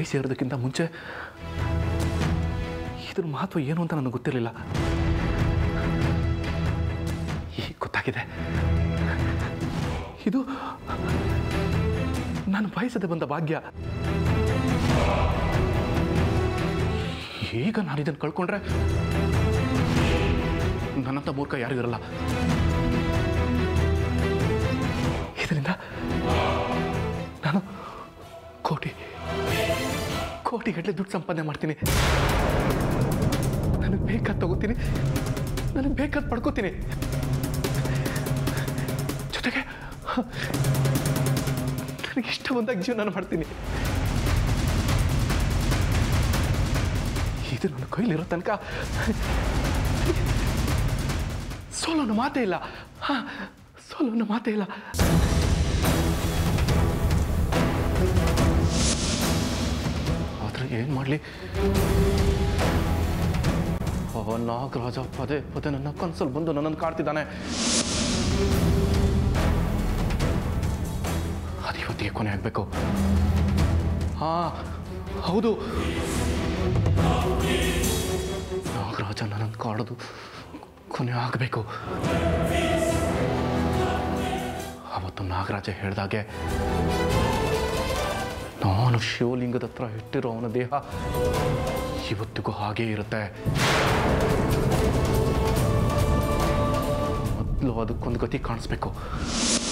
ಕೈ ಸೇರೋದಕ್ಕಿಂತ ಮುಂಚೆ ಇದ್ರ ಮಹತ್ವ ಏನು ಅಂತ ನನಗೆ ಗೊತ್ತಿರಲಿಲ್ಲ ಈಗ ಗೊತ್ತಾಗಿದೆ ಇದು ನಾನು ಬಯಸದೆ ಬಂದ ಭಾಗ್ಯ ಈಗ ನಾನು ಇದನ್ನು ಕಳ್ಕೊಂಡ್ರೆ ನನ್ನಂಥ ಮೂರ್ಖ ಯಾರು ಇರಲ್ಲ ಇದರಿಂದ ನಾನು ಕೋಟಿ ಕೋಟಿಗಟ್ಟಲೆ ದುಡ್ಡು ಸಂಪಾದನೆ ಮಾಡ್ತೀನಿ ನನಗೆ ಬೇಕಾದ ತಗೋತೀನಿ ನನಗೆ ಬೇಕಾದ ಪಡ್ಕೋತೀನಿ ಜೊತೆಗೆ ನನಗೆ ಇಷ್ಟ ಬಂದಾಗ ಜೀವನ ಮಾಡ್ತೀನಿ ಇದು ನನ್ನ ಕೈಲಿರೋ ತನಕ ಸೋಲೋನ ಮಾತೇ ಇಲ್ಲ ಹಾ ಸೋಲೋನ ಮಾತೇ ಇಲ್ಲ ಆದ್ರೆ ಏನು ಮಾಡಲಿ ಅವ ನಾಗರಾಜ ಪದೇ ಪದೇ ನನ್ನ ಕನ್ಸಲ್ಲಿ ಬಂದು ನನ್ನನ್ನು ಕಾಡ್ತಿದ್ದಾನೆ ಅದು ಇವತ್ತಿಗೆ ಕೊನೆ ಆಗಬೇಕು ಹಾ ಹೌದು ನಾಗರಾಜ ನನ್ನನ್ನು ಕಾಡೋದು ಕೊನೆ ಆಗಬೇಕು ಅವತ್ತು ನಾಗರಾಜ ಹೇಳ್ದಾಗೆ ನಾನು ಶಿವಲಿಂಗದ ಹತ್ರ ಇಟ್ಟಿರೋ ಅವನ ದೇಹ ಇವತ್ತಿಗೂ ಹಾಗೇ ಇರುತ್ತೆ ಮೊದಲು ಅದಕ್ಕೊಂದು ಗತಿ ಕಾಣಿಸ್ಬೇಕು